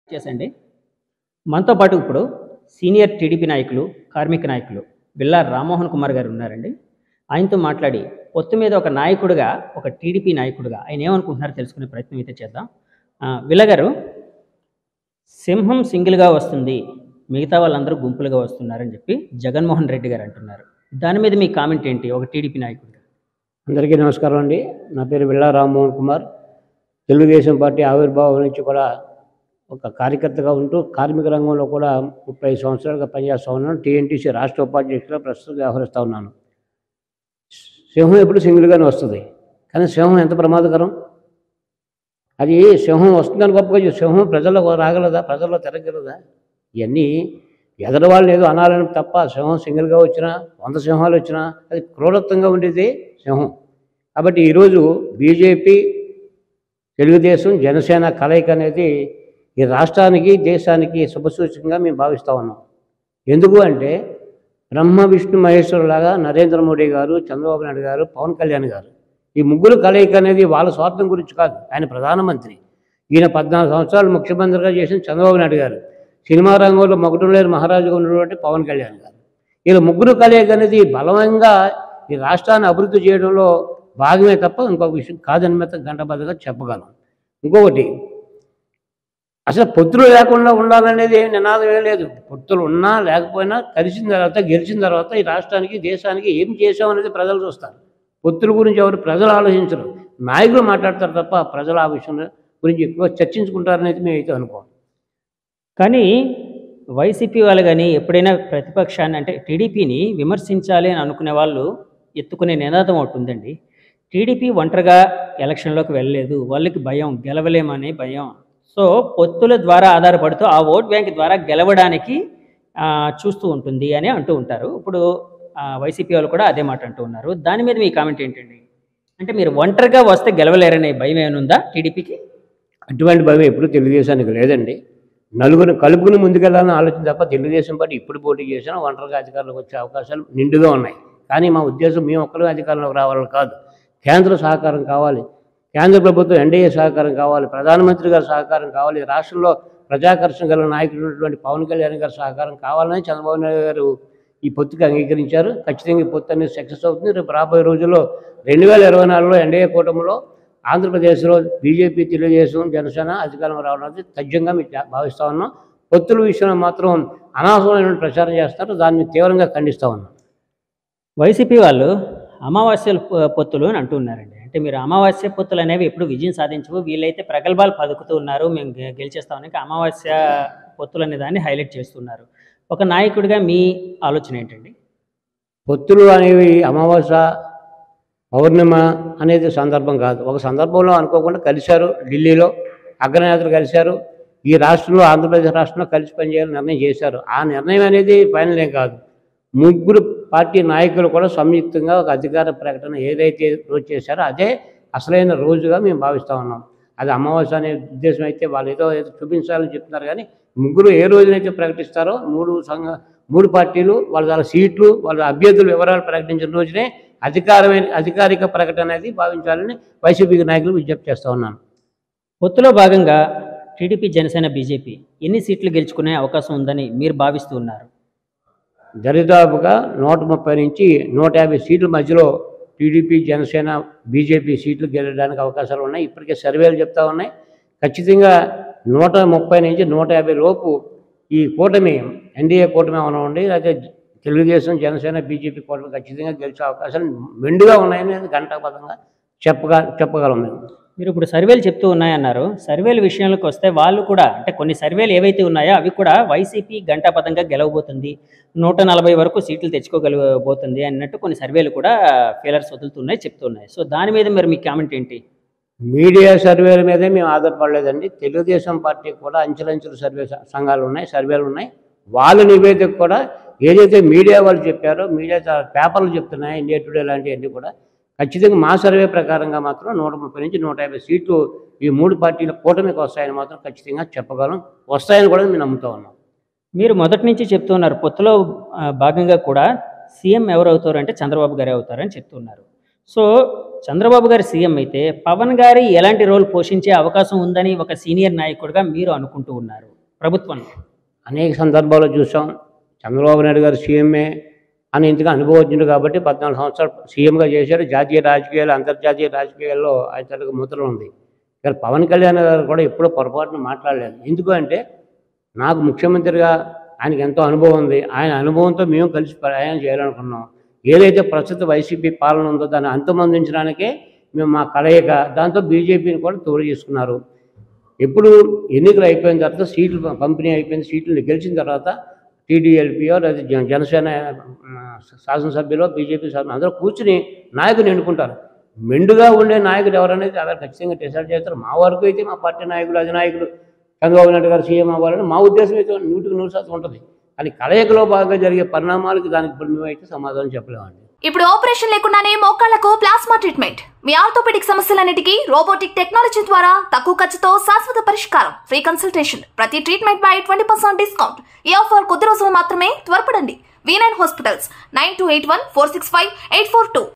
చేసండి మనతో పాటు ఇప్పుడు సీనియర్ టీడీపీ నాయకులు కార్మిక నాయకులు బిల్లా రామ్మోహన్ కుమార్ గారు ఉన్నారండి ఆయనతో మాట్లాడి పొత్తు మీద ఒక నాయకుడిగా ఒక టీడీపీ నాయకుడిగా ఆయన ఏమనుకుంటున్నారో తెలుసుకునే ప్రయత్నం అయితే చేద్దాం ఆ, విల్ల గారు సింహం సింగిల్గా వస్తుంది మిగతా వాళ్ళందరూ గుంపులుగా వస్తున్నారని చెప్పి జగన్మోహన్ రెడ్డి గారు అంటున్నారు దాని మీద మీ కామెంట్ ఏంటి ఒక టీడీపీ నాయకుడిగా అందరికీ నమస్కారం అండి నా పేరు బిళ్ళా రామ్మోహన్ కుమార్ తెలుగుదేశం పార్టీ ఆవిర్భావం నుంచి కూడా ఒక కార్యకర్తగా ఉంటూ కార్మిక రంగంలో కూడా ముప్పై సంవత్సరాలుగా పనిచేస్తూ ఉన్నాను టీఎన్టీసీ రాష్ట్ర ఉపాధ్యక్షులుగా ప్రస్తుతం వ్యవహరిస్తూ ఉన్నాను సింహం ఎప్పుడు సింగిల్గానే వస్తుంది కానీ సింహం ఎంత ప్రమాదకరం అది సింహం వస్తుందని గొప్పగా చెప్పు. సింహం ప్రజల్లో రాగలదా ప్రజల్లో తిరగలదా ఇవన్నీ ఎదరు వాళ్ళని ఏదో అనాలని తప్ప సింహం సింగిల్గా వచ్చినా వంద సింహాలు వచ్చినా అది క్రూరత్వంగా ఉండేది సింహం కాబట్టి ఈరోజు బీజేపీ తెలుగుదేశం జనసేన కలయిక అనేది ఈ రాష్ట్రానికి దేశానికి శుభసూచకంగా మేము భావిస్తూ ఉన్నాం ఎందుకు అంటే బ్రహ్మ విష్ణు మహేశ్వరులాగా నరేంద్ర మోడీ గారు చంద్రబాబు నాయుడు గారు పవన్ కళ్యాణ్ గారు ఈ ముగ్గురు కలయిక అనేది వాళ్ళ స్వార్థం గురించి కాదు ఆయన ప్రధానమంత్రి ఈయన పద్నాలుగు సంవత్సరాలు ముఖ్యమంత్రిగా చేసిన చంద్రబాబు నాయుడు గారు సినిమా రంగంలో మొగటంలేరు మహారాజుగా ఉన్నటువంటి పవన్ కళ్యాణ్ గారు వీళ్ళ ముగ్గురు కలయిక అనేది బలవంగా ఈ రాష్ట్రాన్ని అభివృద్ధి చేయడంలో భాగమే తప్ప ఇంకొక విషయం కాదని మీద గంటబద్దగా చెప్పగలం ఇంకొకటి అసలు పొత్తులు లేకుండా ఉండాలనేది ఏం నినాదం ఏం లేదు పొత్తులు ఉన్నా లేకపోయినా కలిసిన తర్వాత గెలిచిన తర్వాత ఈ రాష్ట్రానికి దేశానికి ఏం చేసామనేది ప్రజలు చూస్తారు పొత్తుల గురించి ఎవరు ప్రజలు ఆలోచించరు నాయకులు మాట్లాడతారు తప్ప ప్రజలు ఆ విషయం గురించి ఎక్కువ చర్చించుకుంటారనేది మేమైతే అనుకోం కానీ వైసీపీ వాళ్ళు కానీ ఎప్పుడైనా ప్రతిపక్షాన్ని అంటే టీడీపీని విమర్శించాలి అని అనుకునే వాళ్ళు ఎత్తుకునే నినాదం ఒకటి ఉందండి టీడీపీ ఒంటరిగా ఎలక్షన్లోకి వెళ్ళలేదు వాళ్ళకి భయం గెలవలేమనే భయం సో పొత్తుల ద్వారా ఆధారపడుతూ ఆ ఓట్ బ్యాంక్ ద్వారా గెలవడానికి ఆ, చూస్తూ ఉంటుంది అని అంటూ ఉంటారు ఇప్పుడు ఆ, వైసీపీ వాళ్ళు కూడా అదే మాట అంటూ ఉన్నారు దాని మీద మీ కామెంట్ ఏంటండి అంటే మీరు ఒంటరిగా వస్తే గెలవలేరనే భయం ఏమైనా టీడీపీకి అటువంటి భయం ఎప్పుడు తెలుగుదేశానికి లేదండి నలుగురు కలుపుకుని ముందుకెళ్ళాలని ఆలోచన తప్ప తెలుగుదేశం పార్టీ ఇప్పుడు పోటీ చేసినా ఒంటరిగా అధికారంలోకి వచ్చే అవకాశాలు నిండుగా ఉన్నాయి కానీ మా ఉద్దేశం మేము ఒక్కరు అధికారంలోకి రావాలని కాదు కేంద్ర సహకారం కావాలి కేంద్ర ప్రభుత్వం ఎన్డీఏ సహకారం కావాలి ప్రధానమంత్రి గారి సహకారం కావాలి రాష్ట్రంలో ప్రజాకర్షణ గల నాయకుడు ఉన్నటువంటి పవన్ కళ్యాణ్ గారి సహకారం కావాలని చంద్రబాబు నాయుడు గారు ఈ పొత్తుకి అంగీకరించారు ఖచ్చితంగా ఈ పొత్తు అనేది సక్సెస్ అవుతుంది రేపు రాబోయే రోజుల్లో రెండు వేల ఇరవై నాలుగులో ఎన్డీఏ కూటమిలో ఆంధ్రప్రదేశ్లో బీజేపీ తెలుగుదేశం జనసేన అధికారంలో రావడం అనేది తథ్యంగా మేము జా- భావిస్తా ఉన్నాం పొత్తుల విషయంలో మాత్రం అనవసరమైన ప్రచారం చేస్తారు దాన్ని తీవ్రంగా ఖండిస్తా ఉన్నాం వైసీపీ వాళ్ళు అమావాస్య పొత్తులు అని అంటున్నారండి అంటే మీరు అమావాస్య పొత్తులు అనేవి ఎప్పుడు విజయం సాధించవు వీళ్ళైతే ప్రగల్భాలు పలుకుతూ ఉన్నారు మేము గె- గెలిచేస్తామని ఇంకా అమావాస్య పొత్తులు అనే దాన్ని హైలైట్ చేస్తున్నారు ఒక నాయకుడిగా మీ ఆలోచన ఏంటండి పొత్తులు అనేవి అమావాస్య పౌర్ణిమ అనేది సందర్భం కాదు ఒక సందర్భంలో అనుకోకుండా కలిశారు ఢిల్లీలో అగ్రనేతలు కలిశారు ఈ రాష్ట్రంలో ఆంధ్రప్రదేశ్ రాష్ట్రంలో కలిసి పనిచేయాలని నిర్ణయం చేశారు ఆ నిర్ణయం అనేది ఫైనల్ ఏం కాదు ముగ్గురు పార్టీ నాయకులు కూడా సంయుక్తంగా ఒక అధికార ప్రకటన ఏదైతే రోజు చేశారో అదే అసలైన రోజుగా మేము భావిస్తూ ఉన్నాం అది అమావాస్య అనే ఉద్దేశం అయితే వాళ్ళు ఏదో ఏదో చూపించాలని చెప్తున్నారు కానీ ముగ్గురు ఏ రోజునైతే ప్రకటిస్తారో మూడు సంఘ మూడు పార్టీలు వాళ్ళ వాళ్ళ సీట్లు వాళ్ళ అభ్యర్థుల వివరాలు ప్రకటించిన రోజునే అధికారమైన అధికారిక ప్రకటన అనేది భావించాలని వైసీపీ నాయకులు విజ్ఞప్తి చేస్తూ ఉన్నాను పొత్తులో భాగంగా టీడీపీ జనసేన బీజేపీ ఎన్ని సీట్లు గెలుచుకునే అవకాశం ఉందని మీరు భావిస్తూ ఉన్నారు దరిదాపుగా నూట ముప్పై నుంచి నూట యాభై సీట్ల మధ్యలో టీడీపీ జనసేన బీజేపీ సీట్లు గెలవడానికి అవకాశాలు ఉన్నాయి ఇప్పటికే సర్వేలు చెప్తా ఉన్నాయి ఖచ్చితంగా నూట ముప్పై నుంచి నూట యాభై లోపు ఈ కూటమి ఎన్డీఏ కూటమి ఏమైనా ఉండి అయితే తెలుగుదేశం జనసేన బీజేపీ కూటమి ఖచ్చితంగా గెలిచే అవకాశాలు మెండుగా ఉన్నాయని గంటాపదంగా చెప్పగా చెప్పగలం మేము మీరు ఇప్పుడు సర్వేలు చెప్తూ ఉన్నాయన్నారు సర్వేల విషయంలోకి వస్తే వాళ్ళు కూడా అంటే కొన్ని సర్వేలు ఏవైతే ఉన్నాయో అవి కూడా వైసీపీ గంటాపదంగా గెలవబోతుంది నూట నలభై వరకు సీట్లు తెచ్చుకోగలబోతుంది అన్నట్టు కొన్ని సర్వేలు కూడా ఫెయిలర్స్ వదులుతున్నాయి చెప్తున్నాయి సో దాని మీద మరి మీ కామెంట్ ఏంటి మీడియా సర్వేల మీదే మేము ఆధారపడలేదండి తెలుగుదేశం పార్టీ కూడా అంచెలంచెలు సర్వే స- సంఘాలు ఉన్నాయి సర్వేలు ఉన్నాయి వాళ్ళ నివేదిక కూడా ఏదైతే మీడియా వాళ్ళు చెప్పారో మీడియా చా- పేపర్లు చెప్తున్నాయి ఇండియా టుడే లాంటివన్నీ కూడా ఖచ్చితంగా మా సర్వే ప్రకారంగా మాత్రం నూట ముప్పై నుంచి నూట యాభై సీట్లు ఈ మూడు పార్టీల కూటమికి వస్తాయని మాత్రం ఖచ్చితంగా చెప్పగలం వస్తాయని కూడా మేము నమ్ముతా ఉన్నాం మీరు మొదటి నుంచి చెప్తున్నారు పొత్తులో ఆ, భాగంగా కూడా సీఎం ఎవరు అవుతారు అంటే చంద్రబాబు గారే అవుతారని చెప్తున్నారు సో చంద్రబాబు గారు సీఎం అయితే పవన్ గారి ఎలాంటి రోల్ పోషించే అవకాశం ఉందని ఒక సీనియర్ నాయకుడిగా మీరు అనుకుంటూ ఉన్నారు ప్రభుత్వం అనేక సందర్భాల్లో చూసాం చంద్రబాబు నాయుడు గారు సీఎంఏ అని ఇంతగా అనుభవజ్ఞుడు కాబట్టి పద్నాలుగు సంవత్సరాలు సీఎంగా చేశారు జాతీయ రాజకీయాలు అంతర్జాతీయ రాజకీయాల్లో ఆయన తనకు ముద్ర ఉంది ఇక్కడ పవన్ కళ్యాణ్ గారు కూడా ఎప్పుడూ పొరపాటున మాట్లాడలేదు ఎందుకు అంటే నాకు ముఖ్యమంత్రిగా ఆయనకి ఎంతో అనుభవం ఉంది ఆయన అనుభవంతో మేము కలిసి ప్రయాణం చేయాలనుకున్నాం ఏదైతే ప్రస్తుత వైసీపీ పాలన ఉందో దాన్ని అంతమొందించడానికే మేము మా కలయిక దాంతో బీజేపీని కూడా తోడు చేసుకున్నారు ఎప్పుడు ఎన్నికలు అయిపోయిన తర్వాత సీట్లు ప- పంపిణీ అయిపోయిన సీట్లు గెలిచిన తర్వాత టీడీఎల్పీఓ లేదా జన- జనసేన ఆ, శాసనసభ్యులు బీజేపీ శాసన అందరూ కూర్చుని నాయకుని ఎన్నుకుంటారు మెండుగా ఉండే నాయకుడు ఎవరనేది అలా ఖచ్చితంగా డిసైడ్ చేస్తారు మా వరకు అయితే మా పార్టీ నాయకులు అధినాయకులు చంద్రబాబు నాయుడు గారు సీఎం అవ్వాలని మా ఉద్దేశం అయితే నూటికి నూరు శాతం ఉంటుంది కానీ కలయికలో భాగంగా జరిగే పరిణామాలకి దానికి ఇప్పుడు మేమైతే సమాధానం చెప్పలేమండి ఇప్పుడు ఆపరేషన్ లేకుండానే మోకాళ్లకు ప్లాస్మా ట్రీట్మెంట్ మీ ఆర్థోపెడిక్ సమస్యలన్నిటికీ రోబోటిక్ టెక్నాలజీ ద్వారా తక్కువ ఖర్చుతో శాశ్వత పరిష్కారం ఫ్రీ కన్సల్టేషన్ ప్రతి ట్రీట్మెంట్ పై ట్వంటీ పర్సెంట్ డిస్కౌంట్ ఈ ఆఫర్ కొద్ది రోజులు మాత్రమే త్వరపడండి V nine hospitals nine two eight one four six five eight four two